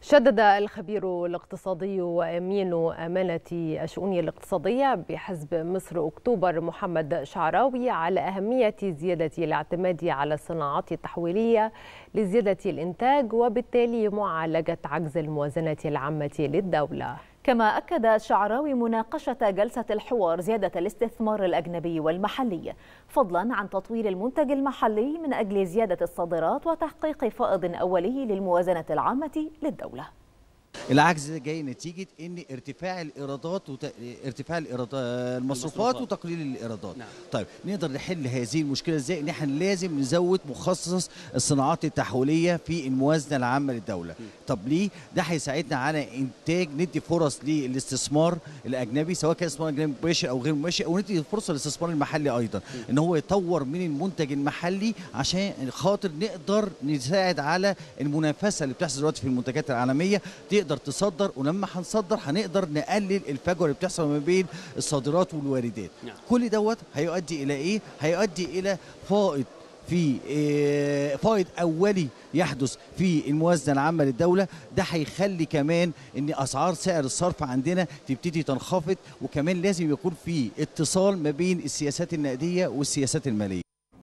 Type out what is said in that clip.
شدد الخبير الاقتصادي وامين امانه الشؤون الاقتصاديه بحزب مصر اكتوبر محمد شعراوي على اهميه زياده الاعتماد على الصناعات التحويليه لزياده الانتاج وبالتالي معالجه عجز الموازنه العامه للدوله. كما أكد الشعراوي مناقشة جلسة الحوار زيادة الاستثمار الأجنبي والمحلي فضلا عن تطوير المنتج المحلي من أجل زيادة الصادرات وتحقيق فائض أولي للموازنة العامة للدولة العجز ده جاي نتيجه ان ارتفاع الايرادات وت... ارتفاع الايرادات المصروفات وتقليل الايرادات نعم. طيب نقدر نحل هذه المشكله ازاي ان احنا لازم نزود مخصص الصناعات التحويليه في الموازنه العامه للدوله م. طب ليه ده هيساعدنا على انتاج ندي فرص للاستثمار الاجنبي سواء كان استثمار اجنبي مباشر او غير مباشر او ندي فرصه للاستثمار المحلي ايضا م. ان هو يطور من المنتج المحلي عشان خاطر نقدر نساعد على المنافسه اللي بتحصل دلوقتي في المنتجات العالميه تقدر تصدر ولما هنصدر هنقدر نقلل الفجوه اللي بتحصل ما بين الصادرات والواردات نعم. كل دوت هيؤدي الى ايه هيؤدي الى فائض في فائض اولي يحدث في الموازنه العامه للدوله ده هيخلي كمان ان اسعار سعر الصرف عندنا تبتدي تنخفض وكمان لازم يكون في اتصال ما بين السياسات النقديه والسياسات الماليه